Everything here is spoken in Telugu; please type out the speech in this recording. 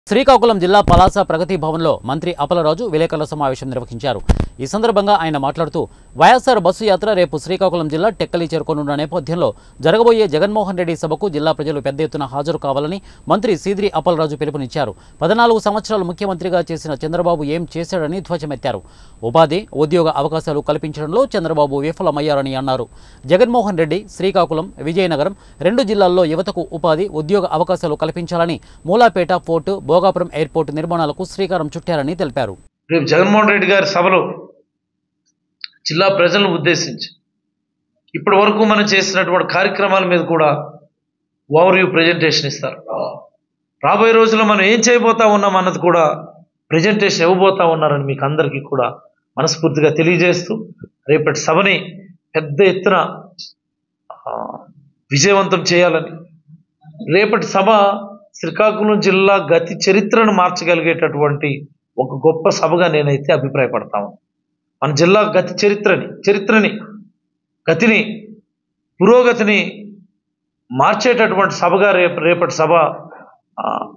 శ్రీకాకుళం జిల్లా పలాస ప్రగతి భవన్లో మంత్రి అప్పలరాజు విలేకరుల సమావేశం నిర్వహించారు ఈ సందర్భంగా ఆయన మాట్లాడుతూ వైఎస్ఆర్ బస్సు యాత్ర రేపు శ్రీకాకుళం జిల్లా టెక్కలి చేరుకోనున్న నేపథ్యంలో జరగబోయే జగన్మోహన్ రెడ్డి సభకు జిల్లా ప్రజలు పెద్ద ఎత్తున హాజరు కావాలని మంత్రి సీదిరి అప్పలరాజు పిలుపునిచ్చారు పద్నాలుగు సంవత్సరాలు ముఖ్యమంత్రిగా చేసిన చంద్రబాబు ఏం చేశాడని ధ్వజమెత్తారు ఉపాధి ఉద్యోగ అవకాశాలు కల్పించడంలో చంద్రబాబు విఫలమయ్యారని అన్నారు జగన్మోహన్ రెడ్డి శ్రీకాకుళం విజయనగరం రెండు జిల్లాల్లో యువతకు ఉపాధి ఉద్యోగ అవకాశాలు కల్పించాలని మూలాపేట పోర్టు భోగాపురం ఎయిర్పోర్టు నిర్మాణాలకు శ్రీకారం చుట్టారని తెలిపారు రేపు జగన్మోహన్ రెడ్డి గారి సభలో జిల్లా ప్రజలను ఉద్దేశించి ఇప్పటి వరకు మనం చేసినటువంటి కార్యక్రమాల మీద కూడా ఓవర్ వ్యూ ప్రజెంటేషన్ ఇస్తారు రాబోయే రోజుల్లో మనం ఏం చేయబోతా ఉన్నాం అన్నది కూడా ప్రజెంటేషన్ ఇవ్వబోతా ఉన్నారని మీకు అందరికీ కూడా మనస్ఫూర్తిగా తెలియజేస్తూ రేపటి సభని పెద్ద ఎత్తున ఆ, విజయవంతం చేయాలని రేపటి సభ శ్రీకాకుళం జిల్లా గతి చరిత్రను మార్చగలిగేటటువంటి ఒక గొప్ప సభగా నేనైతే అభిప్రాయపడతాను మన జిల్లా గతి చరిత్రని చరిత్రని గతిని పురోగతిని మార్చేటటువంటి సభగా రేపు రేపటి సభ ఆ,